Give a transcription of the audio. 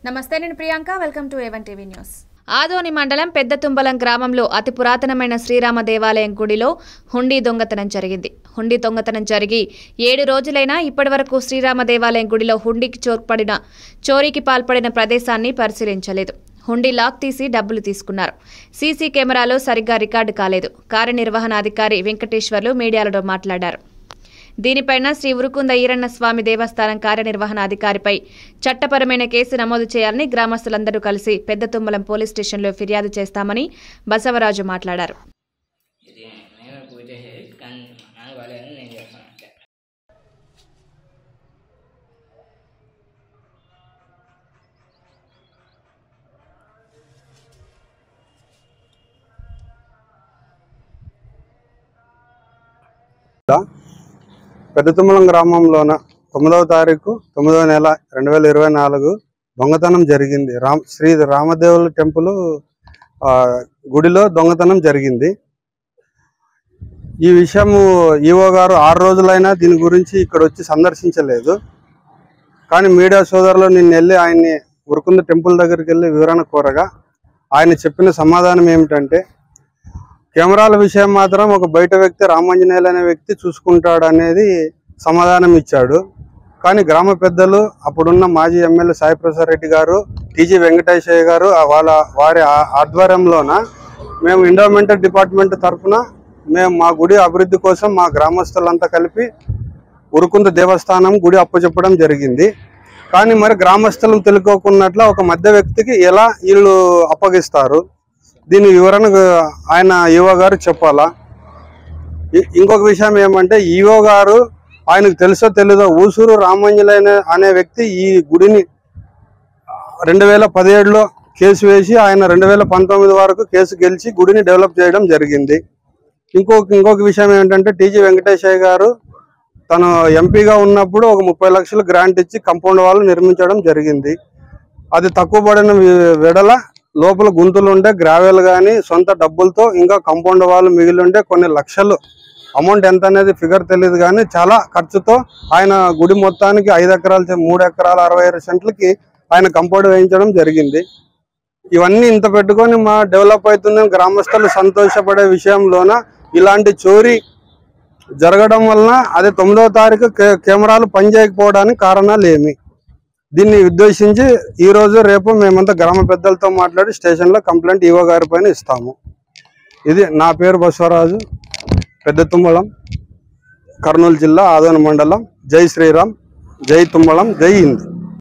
నమస్తే నేను Priyanka welcome to A one TV news Adoni మండలం పెద్ద తుంబలం గ్రామంలో అతి పురాతనమైన శ్రీరామ దేవాలయం గుడిలో హుండీ దొంగతనం జరిగింది హుండీ దొంగతనం జరిగి ఏడు రోజులైనా ఇప్పటివరకు శ్రీరామ దేవాలయం గుడిలో హుండీకి చోర్పడిన చోరీకి పాల్పడిన ప్రదేశాన్ని పరిశీలించలేదు హుండీ లాక్ తీసి డబ్బులు తీసుకున్నారు సీసీ కెమెరాలో సరిగ్గా రికార్డు కాలేదు కార్యనిర్వహణాధికారి వెంకటేశ్వర్లు మీడియాలో మాట్లాడారు దీనిపైన శ్రీ ఉరుకుంద ఈరన్న స్వామి దేవస్థానం కార్యనిర్వహణాధికారిపై చట్టపరమైన కేసు నమోదు చేయాలని గ్రామస్తులందరూ కలిసి పెద్ద తుమ్మలం పోలీస్ స్టేషన్లో ఫిర్యాదు చేస్తామని బసవరాజు మాట్లాడారు ఇది నేను పూజ చేసేది కానీ మా నాన్న బాగాలేదు నేను చేస్తాను అంతే పెద్దతుమ్మలం గ్రామంలోన తొమ్మిదవ తారీఖు తొమ్మిదవ నెల రెండు వేల ఇరవై నాలుగు దొంగతనం జరిగింది రామ్ శ్రీ రామదేవుల టెంపుల్ ఆ, గుడిలో దొంగతనం జరిగింది ఈ విషయము ఈవో గారు ఆరు రోజులైనా దీని గురించి ఇక్కడ వచ్చి సందర్శించలేదు కానీ మీడియా సోదరులు నిన్న వెళ్ళి ఆయన్ని ఉరుకుంద టెంపుల్ దగ్గరికి వెళ్ళి వివరణ కోరగా ఆయన చెప్పిన సమాధానం ఏమిటంటే కెమెరాల విషయం మాత్రం ఒక బయట వ్యక్తి రామాంజనేయులు అనే వ్యక్తి చూసుకుంటాడు అనేది సమాధానం ఇచ్చాడు కానీ గ్రామ పెద్దలు అప్పుడున్న మాజీ ఎమ్మెల్యే సాయి ప్రసాద్ రెడ్డి గారు టీజీ వెంకటేశయ్య గారు ఆ వాళ్ళ వారి ఆ- ఆధ్వర్యంలోన మేము ఎండోమెంటల్ డిపార్ట్మెంట్ తరఫున మేము మా గుడి అభివృద్ధి కోసం మా గ్రామస్తులంతా కలిపి ఉరుకుంద దేవస్థానం గుడి అప్పచెప్పడం జరిగింది కానీ మరి గ్రామస్తులను తెలుసుకోకున్నట్ల ఒక మధ్య వ్యక్తికి ఎలా వీళ్ళు అప్పగిస్తారు దీని వివరణ ఆయన ఈవో గారు చెప్పాలా ఇ- ఇంకొక విషయం ఏమంటే ఈవో గారు ఆయనకు తెలుసో తెలీదో ఊసూరు రామంజలైన అనే వ్యక్తి ఈ గుడిని రెండు వేల పదిహేడులో కేసు వేసి ఆయన రెండు వేల పంతొమ్మిది వరకు కేసు గెలిచి గుడిని డెవలప్ చేయడం జరిగింది ఇంకొక ఇంకొక విషయం ఏంటంటే టీజీ వెంకటేశయ్య గారు తను ఎంపీగా ఉన్నప్పుడు ఒక ముప్పై లక్షలు గ్రాంట్ ఇచ్చి కంపౌండ్ వాళ్ళు నిర్మించడం జరిగింది అది తక్కువ పడిన వి- వెడల లోపల గుంతలు ఉండే గ్రావెల్ కానీ సొంత డబ్బులతో ఇంకా కంపౌండ్ వాళ్ళు మిగిలి ఉండే కొన్ని లక్షలు అమౌంట్ ఎంత అనేది ఫిగర్ తెలియదు కానీ చాలా ఖర్చుతో ఆయన గుడి మొత్తానికి ఐదు ఎకరాలు చే- మూడు ఎకరాల అరవై ఐదు సెంట్లకి ఆయన కంపౌండ్ వేయించడం జరిగింది ఇవన్నీ ఇంత పెట్టుకొని మా డెవలప్ అవుతుందని గ్రామస్తులు సంతోషపడే విషయంలోన ఇలాంటి చోరీ జరగడం వలన అదే తొమ్మిదవ తారీఖు కె- కెమెరాలు పనిచేయకపోవడానికి కారణాలు ఏమి దీన్ని ఉద్దేశించి ఈ రోజు రేపు మేమంతా గ్రామ పెద్దలతో మాట్లాడి స్టేషన్లో కంప్లైంట్ ఈవో గారి పైన ఇస్తాము ఇది నా పేరు బసవరాజు పెద్ద తుమ్మలం కర్నూలు జిల్లా ఆదోని మండలం జై శ్రీరామ్ జై తుమ్మలం జై హింద్